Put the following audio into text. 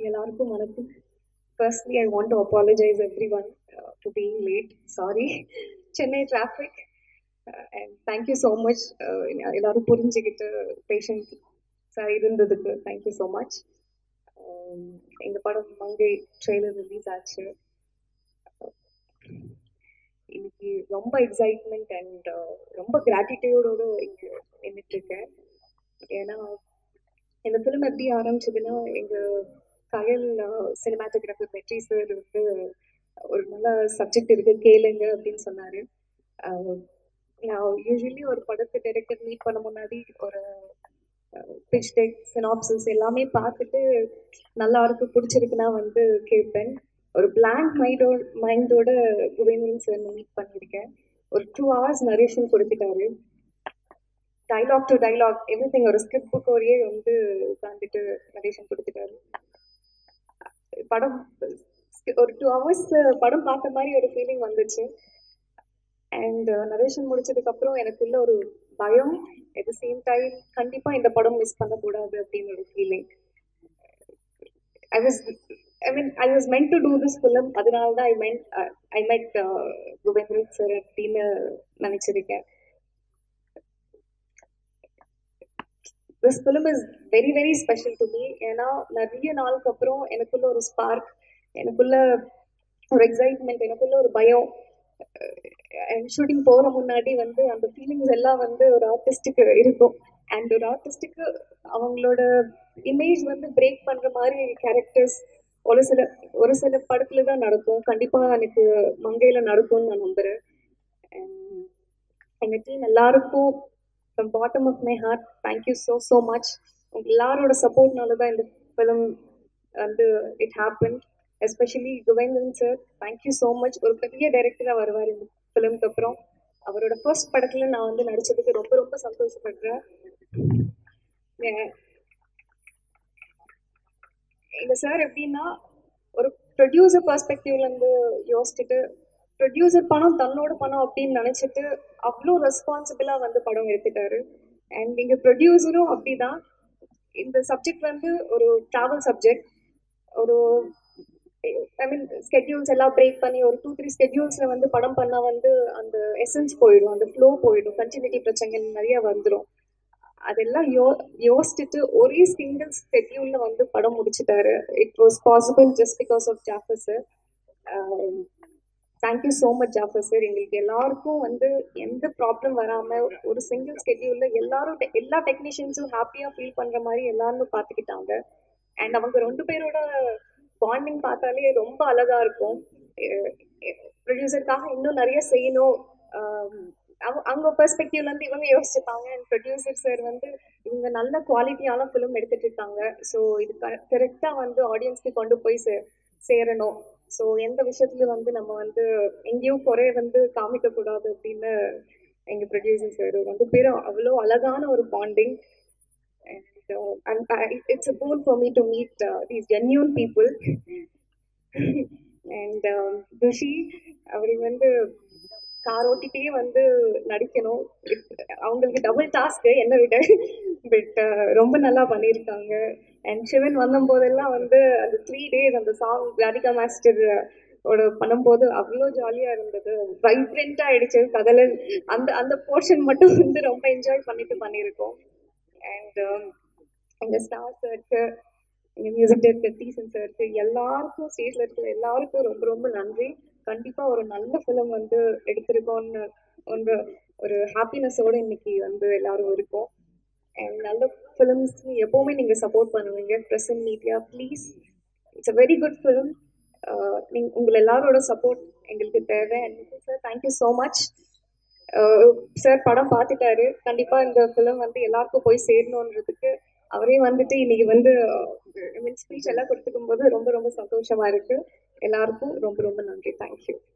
எல்லாருக்கும் வணக்கம் firstly I want to apologise everyone to being late sorry Chennai traffic and thank you so much எல்லாரும் புரிஞ்சுக்கிட்டு பேஷன்ஸாக இருந்ததுக்கு thank you so much இந்த படம் மங்கை ட்ரெய்லர் ரிலீஸ் ஆச்சு இன்னைக்கு ரொம்ப எக்ஸைட்மெண்ட் அண்ட் ரொம்ப கிராட்டிடியூடோடு இங்கே நின்றுட்டு இருக்கேன் ஏன்னா இந்த ஃபிலிம் எப்படி ஆரம்பிச்சதுன்னா எங்கள் கயல் சினிமாட்டோகிராஃபர் வெற்றி சார் வந்து ஒரு நல்ல சப்ஜெக்ட் இருக்கு கேளுங்க அப்படின்னு சொன்னார் நான் யூஸ்வலி ஒரு படத்தை டைரக்டர் மீட் பண்ண முன்னாடி ஒரு பிச் டெக் சினாப்சிஸ் எல்லாமே பார்த்துட்டு நல்லா இருக்கு பிடிச்சிருக்குன்னா வந்து கேட்பேன் ஒரு பிளாங்க் மைண்டோ மைண்டோட குபேந்திரன் சார் மீட் பண்ணியிருக்கேன் ஒரு டூ ஹவர்ஸ் நரேஷன் கொடுத்துட்டாரு dialogue to dialogue everything ஒரு ஸ்கிரிப்ட் புக்கோடையே வந்து உட்காந்துட்டு நரேஷன் கொடுத்துட்டாரு படம் ஒரு டூ ஹவர்ஸ் படம் பார்த்த மாதிரி ஒரு ஃபீலிங் வந்துச்சு அண்ட் நரேஷன் முடிச்சதுக்கு அப்புறம் எனக்குள்ள ஒரு பயம் அட் த சேம் டைம் கண்டிப்பா இந்த படம் மிஸ் பண்ணக்கூடாது அப்படின்னு ஒரு feeling I was I mean I was meant to do this film அதனால தான் I meant I met Kubendran sir அப்படின்னு நினைச்சிருக்கேன் this film is very very special to me ஏன்னா நிறைய நாளுக்கு அப்புறம் எனக்குள்ள ஒரு ஸ்பார்க் எனக்குள்ள ஒரு எக்ஸைட்மெண்ட் எனக்குள்ள ஒரு பயம் ஷூட்டிங் போகிற முன்னாடி வந்து அந்த ஃபீலிங்ஸ் எல்லாம் வந்து ஒரு ஆர்டிஸ்ட்டுக்கு இருக்கும் அண்ட் ஒரு ஆர்டிஸ்ட்டுக்கு அவங்களோட இமேஜ் வந்து பிரேக் பண்ணுற மாதிரி கேரக்டர்ஸ் ஒரு சில ஒரு சில படத்துல தான் நடக்கும் கண்டிப்பாக எனக்கு மங்கையில் நடக்கும்னு நான் நம்புகிறேன் எங்கள் டீம் எல்லாருக்கும் from bottom of my heart thank you so so much உங்க எல்லாரோட சப்போர்ட்னால தான் இந்த ஃபிலிம் வந்து it happen especially Kuvendran sir thank you so much ஒரு பெரிய டைரக்டராக வருவார் இந்த ஃபிலிம்க்கு அப்புறம் அவரோட ஃபர்ஸ்ட் படத்தில் நான் வந்து நடிச்சதுக்கு ரொம்ப ரொம்ப சந்தோஷப்படுறேன் இந்த சார் எப்படின்னா ஒரு ப்ரொடியூசர் பர்ஸ்பெக்டிவ்லேருந்து யோசிச்சுட்டு ப்ரொடியூசர் பணம் தன்னோட பணம் அப்படின்னு நினச்சிட்டு அவ்வளோ ரெஸ்பான்சிபிளாக வந்து படம் எடுத்துட்டாரு அண்ட் இங்கே ப்ரொடியூசரும் அப்படிதான் இந்த சப்ஜெக்ட் வந்து ஒரு ட்ராவல் சப்ஜெக்ட் ஒரு ஐ மீன் ஸ்கெட்யூல்ஸ் எல்லாம் பிரேக் பண்ணி ஒரு டூ த்ரீ ஸ்கெட்யூல்ஸில் வந்து படம் பண்ணால் வந்து அந்த எசன்ஸ் போயிடும் அந்த ஃப்ளோ போயிடும் கண்டினியூட்டி பிரச்சனைகள் நிறைய வந்துடும் அதெல்லாம் யோ யோசிச்சுட்டு ஒரே சிங்கிள் ஸ்கெட்யூலில் வந்து படம் முடிச்சிட்டாரு it was possible just because of Jafar sir thank you so much Jafar sir எங்களுக்கு எல்லாருக்கும் வந்து எந்த ப்ராப்ளம் வராமல் ஒரு சிங்கிள் ஸ்கெட்யூலில் எல்லாரும் எல்லா டெக்னீஷியன்ஸும் ஹாப்பியாக ஃபீல் பண்ணுற மாதிரி எல்லாரும் பார்த்துக்கிட்டாங்க அண்ட் அவங்க ரெண்டு பேரோட பாண்டிங் பார்த்தாலே ரொம்ப அழகா இருக்கும் ப்ரொடியூசருக்காக இன்னும் நிறைய செய்யணும் அவங்க பெர்ஸ்பெக்டிவ்ல இருந்து இவங்க யோசிச்சுப்பாங்க அண்ட் ப்ரொடியூசர் சார் வந்து இவங்க நல்ல குவாலிட்டியான ஃபிலிம் எடுத்துட்டு இருக்காங்க ஸோ இது கரெக்டாக வந்து ஆடியன்ஸ்க்கு கொண்டு போய் சே சேரணும் ஸோ எந்த விஷயத்துல வந்து நம்ம வந்து எங்கேயும் குறைய வந்து காமிக்க கூடாது அப்படின்னு எங்க ப்ரொடியூசர் சார் ரெண்டு பேரும் அவ்வளோ அழகான ஒரு bonding and I, it's a boon for me to meet uh, these genuine people. and um, Rishi அவர் வந்து கார் ஓட்டிட்டே வந்து நடிக்கணும் அவங்களுக்கு டபுள் டாஸ்க்கு என்ன விட பட் ரொம்ப நல்லா பண்ணியிருக்காங்க அண்ட் சிவன் வந்தபோதெல்லாம் வந்து அந்த த்ரீ டேஸ் அந்த சாங் ராதிகா மாஸ்டர் ஓட பண்ணும்போது அவ்வளோ ஜாலியாக இருந்தது வைப்ரண்ட்டாக ஆயிடுச்சு கதல அந்த அந்த போர்ஷன் மட்டும் வந்து ரொம்ப என்ஜாய் பண்ணிட்டு பண்ணியிருக்கோம் அண்ட் எங்கள் ஸ்டார் சாருக்கு எங்கள் மியூசிக் டைரக்டர் டீசன் சாருக்கு எல்லாருக்கும் ஸ்டேஜில் இருக்கிற எல்லாருக்கும் ரொம்ப ரொம்ப நன்றி கண்டிப்பாக ஒரு நல்ல ஃபிலிம் வந்து எடுத்திருக்கோம்னு ஒன்று ஒரு ஹாப்பினஸோடு இன்னைக்கு வந்து எல்லாரும் இருக்கோம் அண்ட் நல்ல ஃபிலிம்ஸ் எப்போவுமே நீங்கள் சப்போர்ட் பண்ணுவீங்க present media please it's a very good film நீங்கள் உங்கள் எல்லாரோட சப்போர்ட் எங்களுக்கு தேவை and sir thank you so much sir படம் பார்த்துட்டாரு கண்டிப்பாக இந்த ஃபிலிம் வந்து எல்லாருக்கும் போய் சேரணுன்றதுக்கு அவரே வந்துட்டு இன்னைக்கு வந்து மீன் ஸ்பீச் எல்லாம் கொடுத்துக்கும் போது ரொம்ப ரொம்ப சந்தோஷமா இருக்கு எல்லாருக்கும் ரொம்ப ரொம்ப நன்றி தேங்க்யூ